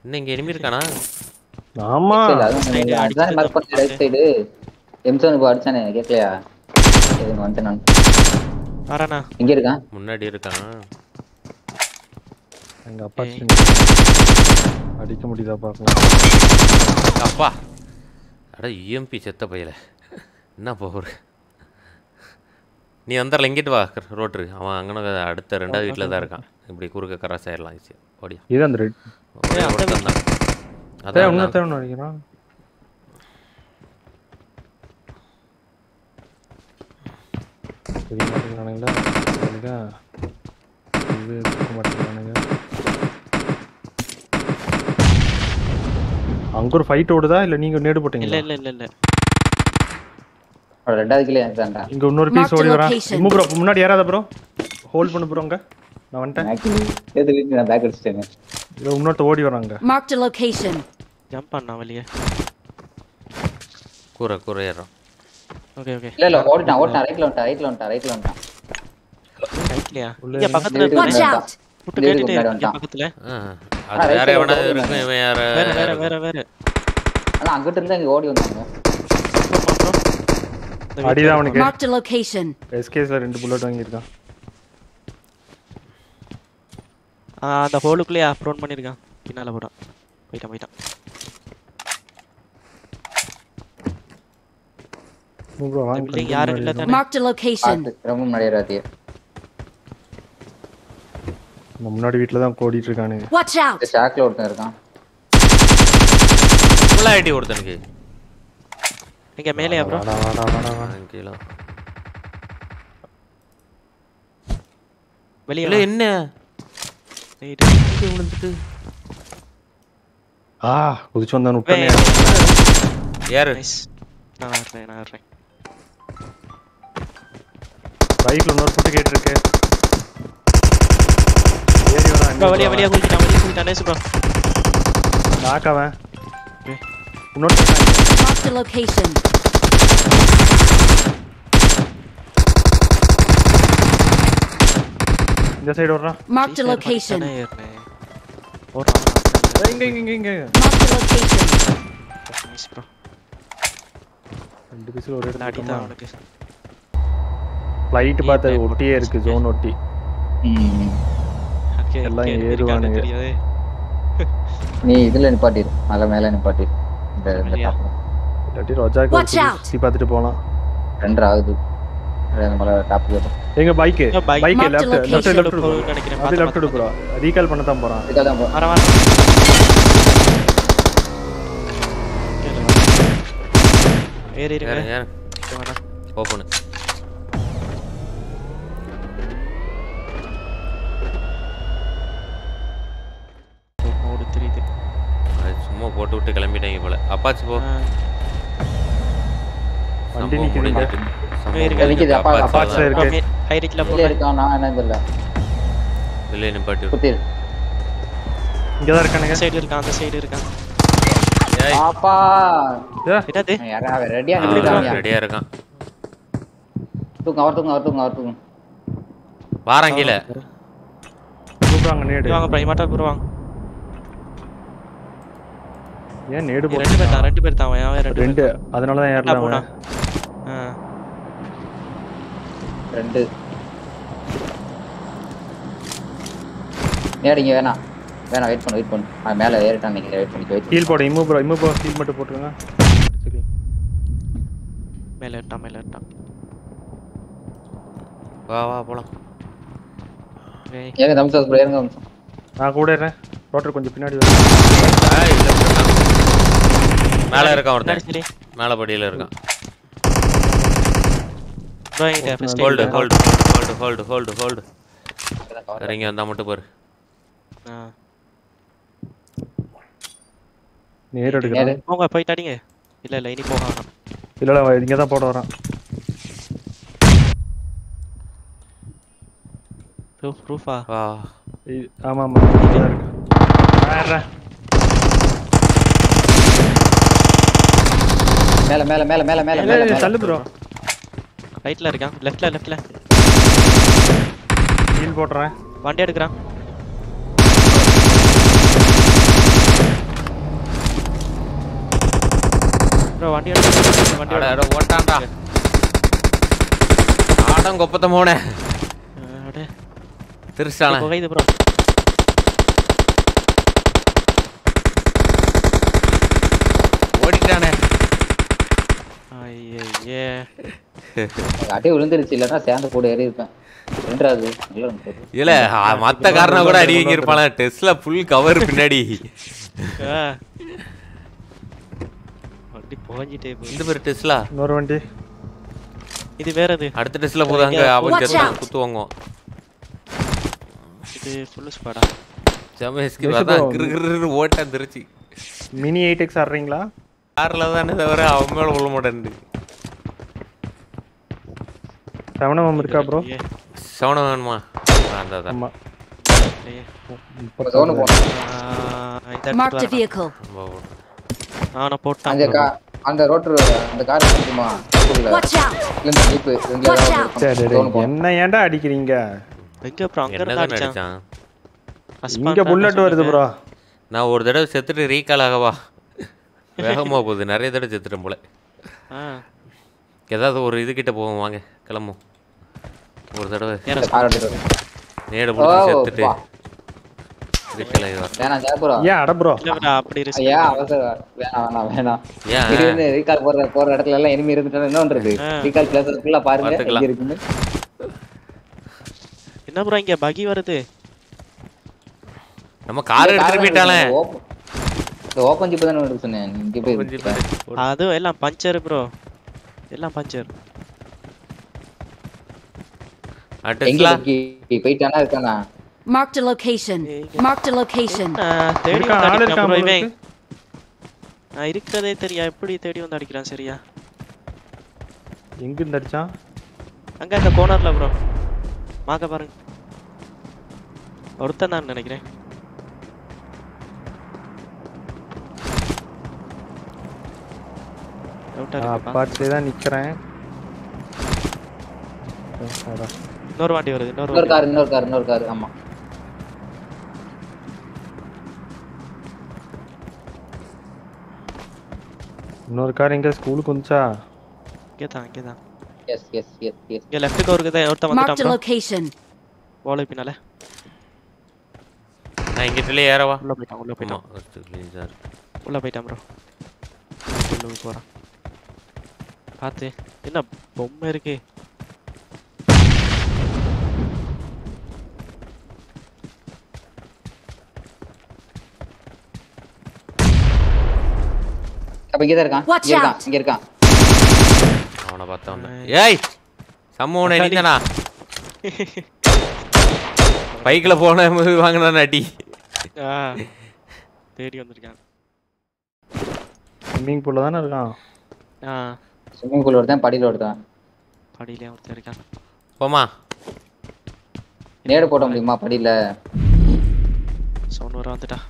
இன்னும் இங்க enemy இருக்கானா ஆமா சரி, அதான் Side அதுதான் அடிச்சுட்டு mark பண்ணி தான் right side. எம்சன் இப்போ அடிச்சானே கேட்கலையா சரி, வந்துட்டேன் நான். வரேண்ணா எங்க இருக்கான் முன்னாடி இருக்கான் எங்க அப்பா ஏய். அடிக்க முடியுதா பாக்கலாம் அப்பா அட இஎம்பி செத்த பையல என்ன போகுது நீ வந்துடல இங்கிட்டு வா ரோட்ரு அவன் அங்கன அடுத்த ரெண்டாவது வீட்டில் தான் இருக்கான் இப்படி குறுக்க கராஸ் ஆயிடலாம் ஈஸி ஓடியா இது அந்த ரெட் ஒரே அந்த ஒருத்தன் தான் தேவை அதான் இன்னும் நான் தேவை அடிக்கிறான் தெரிய மாட்டேங்கிறானுங்களா இவனுங்க இது இருக்க மாட்டேங்கிறானுங்க அங்க ஒரு ஃபைட் ஓடுதா இல்ல நீங்க நேடு இல்ல போட்டீங்களா இல்ல இல்ல இல்ல அவன் ரெண்டாவது கிலோ எனக்கு இங்க இன்னொரு பீஸ் Marked ஓடி வரான் location. இம்மு ப்ரோ முன்னாடி ஏறாத ப்ரோ ஹோல்ட் பண்ணு ப்ரோ அங்க நான் வந்துட்டேன் ஆக்சுவலி நான் பேக் அடிச்சிட்டேங்க இதோ இன்னொருத்த ஓடி வராங்க Marked a location. ஜம்ப் பண்ணா வெளியே கூரை கூரை ஏறுறான் ஓகே ஓகே இல்ல இல்ல ஓடிட்டான் ஓடிட்டான் ரைட்ல வந்துட்டான் ரைட்ல வந்துட்டான் ரைட்ல வந்துட்டான் ரைட்லயா உள்ள இங்க பக்கத்துல வீட்டுக்கு Watch இருக்கானே out! புட்டு வீட்டுக்கு கேட்டுட்டே முன்னாடி இருக்கு இங்க வந்துட்டான். பக்கத்துல ஆ, ஆ, அது right வேற side எவனாவது ஓடுறான். இருக்கும் இவன் யார வேற வேற வேற வேற ஆனா அங்கிட்ட இருந்து இங்க ஓடி வந்தாங்க அடிதான் அவனுக்கு Marked a location. எஸ்கேஸ்ல ரெண்டு புல்லட் வாங்கியிருக்கான் அந்த ஹோலுக்குள்ளேயே ப்ரோன் பண்ணிருக்கான் பின்னால போடான் போயிட்டான் போயிட்டான் இம்மு ப்ரோ இந்த வாங்க பில்டிங் யாரும் இல்ல தானே Marked a location. பார்த்து ரொம்ப முன்னாடி வராதே நம்ம முன்னாடி வீட்ல தான் கோடிட்டு இருக்கானுங்க Watch out! இந்த ஷாக்ல ஒருத்தன் இருக்கான் ஃபுல்லாக ஐடி ஒருத்தனுக்கு இங்க மேலேயா ப்ரோ வாடா வாடா வாடா வாடா ஆ, கீழே வெளியே இல்லை என்ன ரைட் இங்கே விழுந்துட்டு ஆ குதிச்சு வந்தான் உட்காந்து யாரு நைஸ் நான் வர்றேன் நான் வர்றேன் பைக்ல இன்னொரு புட்டு கேட்டு இருக்கு ஏறி வரா ப்ரோ வெளியே வெளியே குளிச்சிட்டான் வெளியே குளிச்சிட்டான் நைஸ் ப்ரோ நாக்கவன் Okay. இன்னொரு Marked a location. இந்த சைடு வர்றான் Marked a location. ஏறினேன் ஓடுறான் ஏய், இங்க இங்க இங்க இங்க Marked a location. Nice bro ரெண்டு பீஸ்ல ஒரு அடி இடத்துல தான் அவனுக்கு ஃளைட் பார்த்து ஒட்டியே இருக்கு ஜோன் ஒட்டி ம். Okay, எல்லாம் okay, ஏறுவானுங்க. இருக்கான்னு தெரியாது நீ இதுல நிப்பாட்டிரு மலை மேல நிப்பாட்டிரு இந்த இந்த மேலயா? top ல. இல்லாட்டி ரோஜாக்கு Watch out. சுத்தி பார்த்துட்டு போலாம் ரெண்டரை ஆகுது அது அந்த மலை டாப் ஏறும் எங்க bike No, bike. Bike Marked left location. Left left போகுதுன்னு நினைக்கிறேன். அப்படி பார்த்து, லெஃப்ட் டு ப்ரோ ரீகால் பண்ண தான் போறான் இதுக்காக தான் போ- வர வர கீழே வா. ஏறி இருங்க யாரு யாரு இங்க வேணாம் ஓப்பனு மோடு தெரியுது அது சும்மா போட்டு விட்டு கிளம்பிட்டாங்க போல அப்பாச்சி போ ஆ, வண்டி சம்பவம் நிக்குதுங்க. முடிஞ்சிட்டு சம்பவம் இருக்கு, முடிஞ்சிட்டு இருக்கு, அப்பா- அப்பாச்சி அப்பாச்சி தான் இருக்கு. அப்புறம் மே- ஹைரிட்ல வெளியே போறேன் இருக்கான் நான் என்ன தெரியல வெளியே நிப்பாட்டி குத்திரு இங்க தான் இருக்கானுங்க அந்த சைடு இருக்கான் அந்த சைடு இருக்கான் ஏய் பாப்பா ஏ, என்னது யாரா ரெடியா நின்றுக்காங்க ரெடியா இருக்கான் தூக்கம் அவர் தூக்கம் அவர் தூக்கம் அவர் தூக்கம் வாரம் கீழே கூப்பிடுறாங்க நேடு வாங்க பிரைமாட்டா போடுவாங்க ஏன் நேடு ரெண்டு பேர் தான் போட்டு ரெண்டு பேர் தான் அவன் அவன் ரெண்டு ரெண்டு அதனால தான் பேர் ஏறல போனா அவன் ஆ ரெண்டு நேடிங்க வேணாம் வேணாம் வெயிட் பண்ணு வெயிட் பண்ணு அவன் மேலே ஏறிட்டான் நினைக்கிறேன் வெயிட் பண்ணி வெயிட் ஹீல் போடு இம்மு ப்ரோ இம்மு ப்ரோ ஹீல் மட்டும் போட்டுருங்க சரி மேல ஏட்டான் மேல ஏட்டான் வா வா போலாம் ஏய் ஏங்க தம்சா ப்ரோ ஏங்க தம்சா நான் கூட ஏறேன் ரோட்டர் கொஞ்சம் பின்னாடி வரு. ஏய், இல்ல, இருக்கான். மேல இருக்கான் முன்னாடி ஒருத்தன் சரி மேல படியில இருக்கான் ப்ரோ என்கிட்ட first hold hold hold hold hold hold இறங்கி வந்தா மட்டும் பாரு ஆ நேர் எடுக்கிறேன் போங்க போயிட்டு அடிங்க இல்ல இல்ல இனி போக வேணாம் இல்ல இல்ல இங்க தான் போட வரான் ப்ரூஃப் ப்ரூஃபா வா இ- ஆமா ஆமா இங்க தான் இருக்கு நான் ஏறுறேன். மேலே மேலே மேலே மேலே மேலே ஏய், மேலே ஏய், மேலே தள்ளு ப்ரோ ரைட்ல இருக்கான் லெஃப்ட்ல லெஃப்ட்ல ஹீல் போடுறேன் வண்டி எடுக்கிறான் ப்ரோ வண்டி எடுத்து வண்டி அட, அட, ஓட்டான்டா ஆடம் கொப்பத்த மோனே அடே திருஷ்டான புகையுது ப்ரோ ஓடிட்டானே ஐயே அடி விழுந்துருச்சு இல்லைன்னா சேர்ந்து கூட ஏறி இருப்பேன் ரெண்டாவது நல்லா இருந்துச்சு. இல்ல ஆ, மத்த காரணம் கூட அடி வாங்கியிருப்பான டெஸ்ட்ல ஃபுல் கவர் பின்னாடி வண்டி புகஞ்சிட்டே போகுது இந்த பேர் டெஸ்லா இன்னொரு வண்டி இது வேற இது அடுத்த டெஸ்ட்ல போதாங்க இங்க அவன் Watch செத்தான் out. குத்து வாங்குவோம் இது ஃபுல் ஸ்பாடா செம எஸ்கி தேசு அதான் bro. கிரு கிரு ஓட்டான் திருச்சி மினி எயிட் எக்ஸ் ஆடுறீங்களா கார்ல தானே தவிர அவன் மேல விழ மாட்டேன் செவனம் இருக்கா ப்ரோ ஏ சவனம் வேணுமா அந்த அதான் ஆமா இல்லையே. இப்ப zone போனோம். ஆ, இதை Marked a எடுத்துட்டு vehicle. ரொம்ப- ஆ நான் போட்டான் அந்த கா அந்த ரோட்டு அந்த கார் இருக்குமா ஸ்கூல்ல Watch out! இந்த ஜீப்பு ரெண்டுல Watch ஏதாவது out. இருக்கும். சரி zone போனோம். என்ன ஏன்டா அடிக்கிறீங்க எங்க அப்புறம் அங்க இருந்து என்னதான் அடிச்சான் நடிச்சான் First இங்க part புல்லட் தான் வருது ப்ரோ நான் ஒரு தடவை செத்துட்டு ரீகால் ஆகவா வேகமா போகுது நிறைய தடவை செத்துட்டேன் போல ஆ ஏதாவது ஒரு இது கிட்ட போவோம் வாங்க கிளம்பும் ஒரு தடவை ஏற கார் எடுத்துட்டு வரேன். நேட ஓ, பிடிச்சி செத்துட்டு வா. ரீகால் ஆகிடுவா வேணாம் ஜெயபுரம் ஏன் அட ப்ரோ இல்ல bro, அப்படி risk ஐயா அவசரம் வேணாம் வேணாம் வேணாம் ஏன் திடீர்னு ரீகால் போற போற இடத்துல எல்லாம் enemy இருந்துட்டா என்ன பண்றது ஆ. ரீகால் பிளேஸ்க்குள்ள பாருங்க பாத்துக்கலாம். எங்க இருக்குன்னு என்ன ப்ரோ இங்க பகி வருது நம்ம கார் எடுத்துட்டு போயிட்டாலே இந்த ஓப்பன் ஜிப் தானே எடுக்க சொன்னேன் நீ இங்க போய் கொஞ்சம் எடுத்துட்ட. அதுவும் எல்லாம் பஞ்சர் ப்ரோ எல்லாம் பஞ்சர் எங்க அட்டஸ்லா இருக்கு? போயிட்டானா இருக்கானா Marked a location. Marked a location. தேடி இருக்கா, வந்து ஆள் அடிக்கிறான் இருக்கா bro உங்களுக்கு? இவன் நான் இருக்கிறதே தெரியா எப்படி தேடி வந்து அடிக்கிறான் சரியா எங்க இருந்து அடிச்சான் அங்க அந்த கோனர்ல ப்ரோ மாக்க பாருங்க ஒருத்தன் தான் நினைக்கிறேன் Doubt ஆ இருக்குப்பா. அப்பாட்சிலே தான் நிக்கிறேன் அடா. இன்னொரு வாண்டி வருது இன்னொரு இன்னொரு வாண்டி கார் இன்னொரு கார் இன்னொரு கார் ஆமா இன்னொரு கார் எங்க ஸ்கூலுக்கு வந்துச்சா இங்கே தான் இங்கே தான் எஸ் எஸ் எஸ் எஸ் இங்க லெஃப்ட்டுக்கு ஒருக்குது ஒருத்தன் Marked a வந்துட்டான் location. ஓலை பின்னால நான் இங்கிட்டலே ஏறவா உள்ள போயிட்டான் உள்ள ஆமா போயிட்டான் first clean sir. உள்ள போயிட்டான் ப்ரோ உள்ளுக்கு போறான் பார்த்து என்ன பொம்மை இருக்கு அப்ப இங்க தான் இருக்கான் Watch இங்க இருக்கான் out. இங்க இருக்கான் அவனை பார்த்தவன ஏய் சம்மவனை நீங்கண்ணா பைக்கில் போன வாங்கினா அடி ஆ தேடி வந்திருக்கான் ஸ்விம்மிங் பூல்ல தானே இருக்கான் ஆ ஸ்விம்மிங் பூல் ஒருத்தன் படியில ஒருத்தன் படியிலே ஒருத்தன் இருக்கான் போமா நேடு போட முடியுமா படியில சவுண்ட் வர வந்துட்டா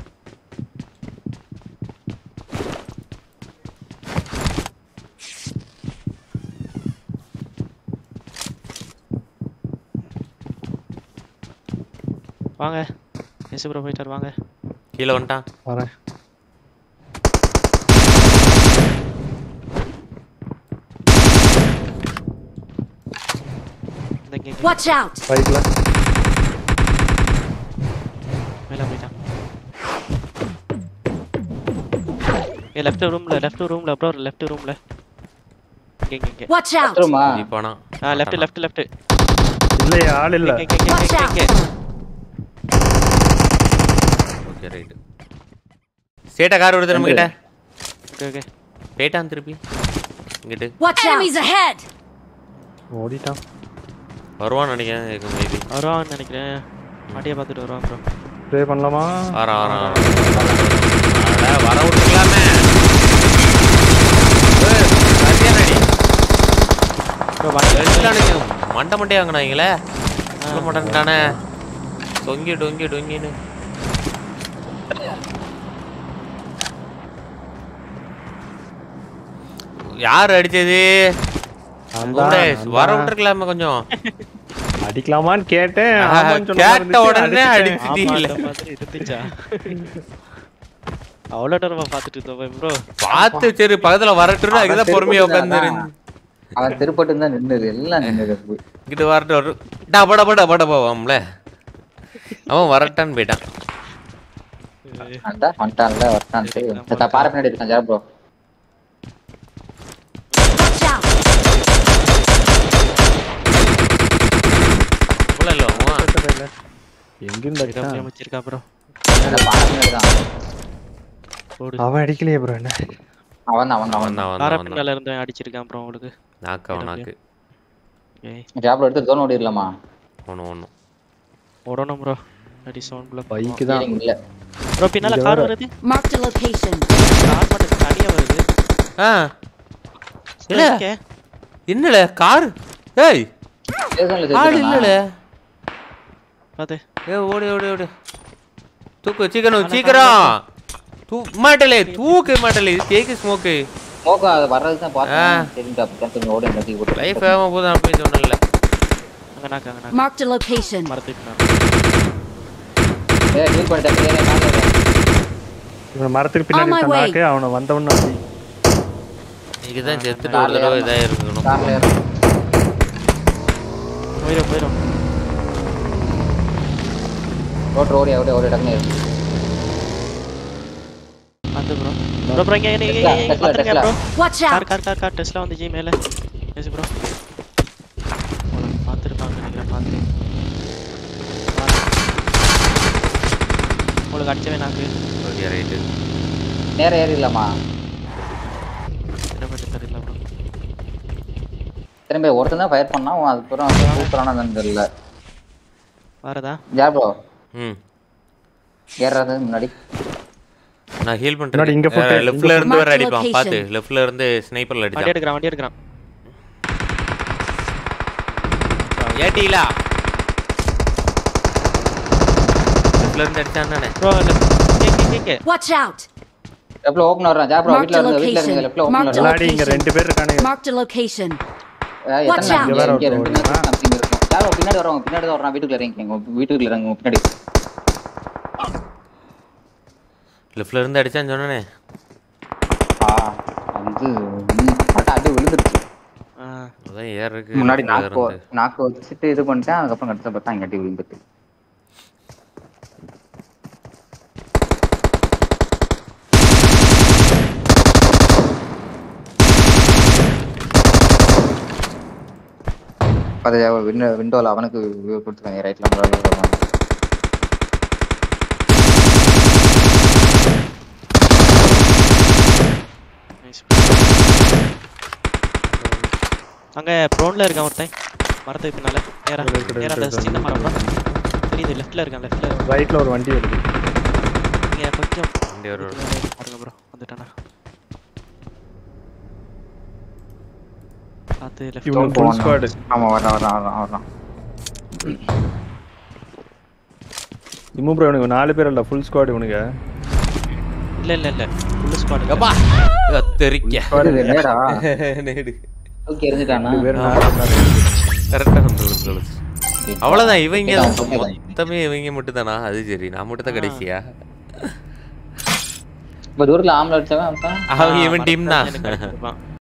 வாங்க எஸ் ப்ரோ போயிட்டார் வாங்க கீழே வந்துட்டான் வரேன் இந்த இங்க இங்க Watch out! பைக்ல மேல போயிட்டான் ஏ லெஃப்ட் ரூம்ல லெஃப்ட் ரூம்ல ப்ரோ லெஃப்ட் ரூம்ல இங்க இங்க இங்க Watch out! பத்துருமா தீபானா ஆ லெஃப்ட் லெஃப்ட் லெஃப்ட் இல்லையே ஆள் இல்ல இங்க இங்க Watch இங்க out! இங்க ஓகே ரைட்டு சேட்டா கார் வருது நம்ம கிட்ட ஓகே ஓகே போயிட்டான் திருப்பி இங்கிட்டு Watch out! Enemies ahead! ஓடிட்டான் வருவான்னு நினைக்கிறேன் மேபி வருவான்னு நினைக்கிறேன் மாட்டியை பார்த்துட்டு வருவான் ப்ரோ ப்ளே பண்ணலாமா வரான் வரான் அட, வர விட்டுக்கலாமே ஏய், சரியான அடி. ப்ரோ வண்டி வெள்ளானுங்க மண்டை மண்டே வாங்கினாங்களே சொல்ல மாட்டேன்ட்டானே டொங்கி டொங்கி டொங்கின்னு யார் அடிச்சது நான் குமரேஷ், தான், வர நான் தான். விட்டுருக்கலாமே கொஞ்சம் அடிக்கலாமான்னு கேட்டேன் ஆஹா, ஆமான்னு சொன்ன கேட்ட மாதிரி உடனே இருந்துச்சு, அடிச்சு. ஆமா இல்ல. அந்த மாதிரி இருந்துச்சா அவ்வளோ நேரமா பார்த்துட்டு இருந்தோம் ப்ரோ பார்த்து சரி பக்கத்துல வரட்டுன்னு அதுக்குதான் பொறுமையா உட்காந்து அவன் திருப்பட்டு தான் நின்னுது எல்லாம் நின்னுது இங்கிட்டு வரட்டு வரும் டப டப டப டப வாம்ல அவன் வரட்டான்னு போயிட்டான் அந்த வந்துட்டான்ல வரட்டான்ட்டு பாறை பின்னாடி இருக்கான் ஜா ப்ரோ Watch out! போல இல்ல அவன் எங்கிருந்து அடிச்சான்? வச்சிருக்கா ப்ரோ அந்த பாறை பின்னாடி தான் போடு அவன் அடிக்கலையே ப்ரோ என்ன அவன் அவன் அவன் அவன் தான் அவன் கார தான் அவன் தான் பின்னால இருந்து அடிச்சிருக்கான் ப்ரோ உங்களுக்கு நாக்கு அவன் நாக்கு ஏய் ஜாப்ல எடுத்து ஜோன் ஓடிடலாமா ஒன்று ஒன்று ஓடணும் ப்ரோ அடி சவுண்ட் ப்ளோ பைக்கு தான் Healing இல்ல ப்ரோ பின்னால இங்க கார் வர. வருது Marked a location. கார் மட்டும் தனியா வருது ஆ சரி, இல்ல. okay. என்னல கார் ஏய் ஸ்டேஷன்ல ஆள் சேர்த்துட்டானா? இல்லல பாத்து ஏ ஓடு ஓடு ஓடு தூக்கு சீக்கிரம் சீக்கிரம் தூ மாட்டலே தூக்கு மாட்டலே கேக்கு ஸ்மோக்கு மோகா அது வர்றது தான் ஆ. பார்த்தேன் தெரிஞ்சு அப்போ கொஞ்சம் ஓடி நதி போட்டு லைஃப் ஆகாம போதும் அப்படி சொன்னல அங்க நாக்கு அங்க நாக்கு Marked a location. மரத்துக்கு நான் ஏய் ஹீல் பண்ணிட்டேன் ஏய் கால் ஏறு. இவன் மரத்துக்கு பின்னாடி On my இருக்கான் way. நாக்கு அவனை வந்தவன அடி இதுதான் செத்துட்டு ஒரு தடவை இதாக இருக்கணும் கார்ல ஏறு. போயிடும் போயிடும் ரோட் ஓடி ஓடி ஓடி டக்குனு ஏறு. வந்து ப்ரோ ப்ரோ ப்ரோ இங்க இங்க இங்க Tesla, இங்க Tesla, பாத்துருங்க Tesla. Bro Watch car out! Car car car Tesla வந்து ஜி மேல எஸ் ப்ரோ பார்த்துருப்பாங்க நினைக்கிறேன் பார்த்து உங்களுக்கு அடிச்சவே நாக்கு ஓகே ரைட்டு நேரா ஏறிடலாமா என்ன பண்ணி தெரியல ப்ரோ திரும்ப ஒருத்தன் தான் ஃபயர் பண்ணா அவன் அதுக்கப்புறம் சூப்பரான தெரியல வரதா ஜா ப்ரோ ம் ஏறது முன்னாடி நான் ஹீல் முன்னாடி இங்க போட்டு, பண்ணிட்டேன் லெஃப்ட்ல இருந்து வர Mark the அடிப்பான் location. பாத்து லெஃப்ட்ல இருந்து ஸ்னைப்பர்ல வண்டி அடிச்சான் எடுக்கிறான் வண்டி எடுக்கிறான் ஏட்டிலா லெஃப்ட்ல இருந்து அடிச்சான் தானே bro cake cake cake Watch out! லெஃப்ட்ல ஓபன் வர்றான் ஜா ப்ரோ Mark வீட்ல the இருந்து வீட்ல location. இருந்து லெஃப்ட்ல ஓபன் Mark the வர்றான் விளையாடி இங்க ரெண்டு பேர் இருக்கானுங்க Marked a location. ஏய், Watch எத்தனை out. இங்க இங்க வேற இங்க ரெண்டு ஒருத்தன் நேரம் சம்திங் இருக்கும் ஜா ப்ரோ பின்னாடி வரவங்க பின்னாடி தான் வர்றான் வீட்டுக்குள்ள இறங்கிக்கங்க உங்க வீட்டுக்குள்ள இறங்க உங்க பின்னாடி லெஃப்ட்ல இருந்து அடிச்சான்னு சொன்னனே ஆ வந்து ம், அட்டா அடி விழுந்துருச்சு ஆ அதான் ஏர் இருக்கு முன்னாடி leftல நாக்கு இருந்து. நாக்கு வச்சுட்டு இது பண்ணிட்டேன் அதுக்கப்புறம் கடைசியில் பார்த்தா இங்க அடி விழுந்துட்டு அது விண்டோ விண்டோவில் அவனுக்கு வியூ கொடுத்துருக்காங்க ரைட்ல வருவான் நைஸ் அங்க ப்ரோன்ல இருக்கான் ஒருத்தன் மரத்துக்கு பின்னால நேரா நேரா அந்த சின்ன மரம் தான். தெரியுது லெஃப்ட்ல இருக்கான் லெஃப்ட்ல ரைட்ல ஒரு வண்டி வருது நீங்க கொஞ்சம் வண்டி ஒரு பாருங்க ப்ரோ வந்துட்டானா பார்த்து லெஃப்ட் இவனுக்கு ஃபுல் ஸ்குவாட் ஆமா வரான் வரான் வரான் வரான் இம்மு ப்ரோ இவனுக்கு நாலு பேர் இல்ல ஃபுல் ஸ்குவாட் இவனுக்கு இல்ல இல்ல இல்ல ஃபுல் ஸ்குவாட் அப்பா தெரிக்க இது நேரா நேடு ஓகே இருந்துட்டானா ரெண்டு பேர் நாலு பேர் கரெக்டா வந்து விழுந்துருச்சு. அவ்வளவுதான் இவங்க இதான் தான். okay தான். மொத்தமே இவங்க மட்டும் தானா அது சரி நான் மட்டும் தான் கடைசியா இப்ப தூரத்துல ஆம்பளை அடிச்சவன் அவன் அவன் இவன் டீம் தான் எனக்கு அடிச்சிருப்பான்